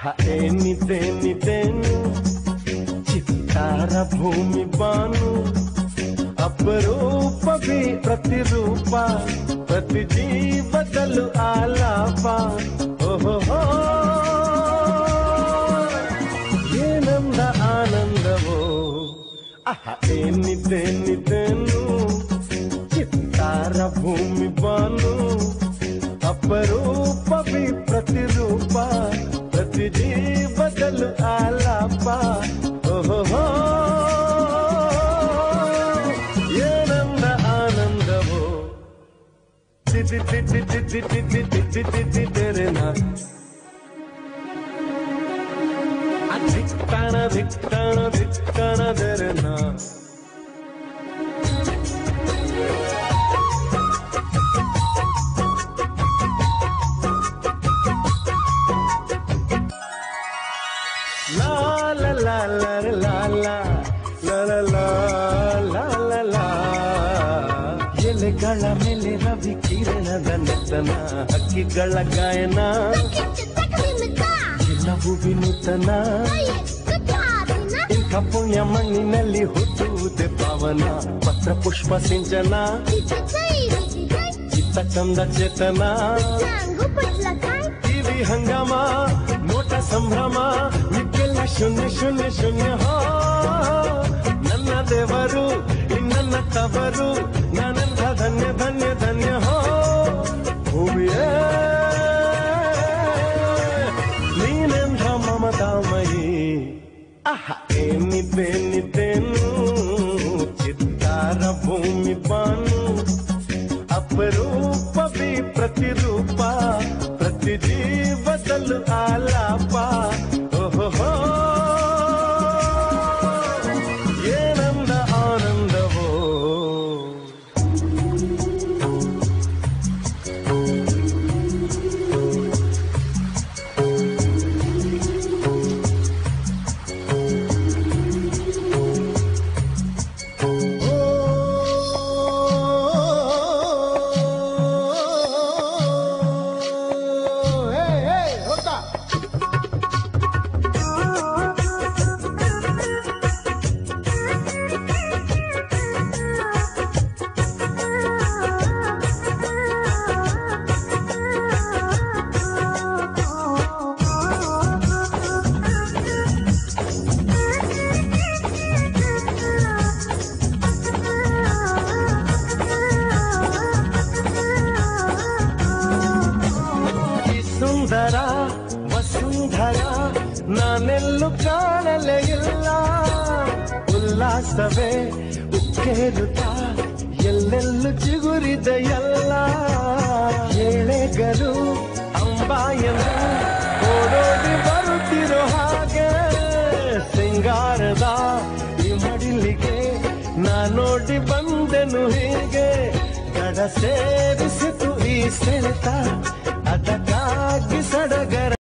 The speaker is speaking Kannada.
ಅಹ ಏನಿದ್ದೇನಿದ್ದೇನು ಚಿತ್ತಾರ ಭೂಮಿ ಬಾನು ಅಪರೂಪವೇ ಪ್ರತಿರೂಪ ಪ್ರತಿ ಜೀವದಲ್ಲೂ ಆಲಾಪ ಓಹೋ ಏನಂದ ಆನಂದವೋ ಅಹ ಏನಿದ್ದೇನಿದ್ದೇನು ಚಿತ್ತಾರ ಭೂಮಿ ಬಾನು ಅಪರೂಪವೇ ಪ್ರತಿರೂಪ ಪ್ರತಿ ಜೀವದಲ್ಲೂ ಆಲಾಪ ಓಹೋ ಏನಂದ ಆನಂದವೋ ತಿತಿ ತಿತಿ ತಿತಿ ತಿತಿ ತಿತಿ ತಿತಿ ತೆರೆನ ಧಿಕ್ಕಾನ ಧಿಕ್ಕಾನ ಧಿಕ್ಕಾನ ತೆರೆನ La la la la la la la la la la la la ಎಲೆಗಳ ಮೇಲೆ ರವಿ ಕಿರಣದ ನೆತ್ತನ ಹಕ್ಕಿಗಳ ಗಾಯನ ಎಲ್ಲವೂ ವಿನೂತನ ಇಂಥ ಪುಣ್ಯ ಮಣ್ಣಿನಲ್ಲಿ ಹುಟ್ಟುವುದೇ ಪಾವನ ಪತ್ರ ಪುಷ್ಪ ಸಿಂಚನ ಚಿತ್ತ ಚಂದ ಚೇತನ ಟಿವಿ ಹಂಗಾಮ ನೋಟ ಸಂಭ್ರಮ ಮಿಕ್ಕೆಲ್ಲ ಶೂನ್ಯ ಶೂನ್ಯ ಶೂನ್ಯ ಹೋ ನನ್ನ ದೇವರು ಇನ್ನನ್ನ ತವರು ನಾನೆಂಥ ಧನ್ಯ ಧನ್ಯ ಧನ್ಯ ಹೋ ಭೂಮಿಯೇ ನೀನೆಂಥ ಮಮತಾಮಯಿ ಅಹ ಏನಿದ್ದೇನಿದ್ದೇನು ಚಿತ್ತಾರ ಭೂಮಿ ಬಾನು ಅಪರೂಪವೇ ಪ್ರತಿರೂಪ ಪ್ರತಿ ಜೀವದಲ್ಲೂ ಆಲಾಪ ಓಹೋ ಏನಂದ ಆನಂದವೋ ಈ ಸುಂದರ ವಸುಂಧರ ನಾನೆಲ್ಲೂ ಕಾಣಲೇ ಇಲ್ಲ ಉಲ್ಲಾಸವೇ ಉಕ್ಕೇರುತ್ತಾ ಎಲ್ಲೆಲ್ಲೂ ಚಿಗುರಿದೆ ಎಲ್ಲ ಎಳೆಗರು ಅಂಬಾಯನು ಓಡೋಡಿ ಬರುತ್ತಿರೋ ಹಾಗೆ ಸಿಂಗಾರದ ಈ ಮಡಿಲಿಗೆ ನಾ ನೋಡಿ ಬಂದೆನು ಹೀಗೆ ಕಡ ಸೇರಿಸಿತು ಈ ಸೆಳೆತ ಅದಕ್ಕಾಗಿ ಸಡಗರ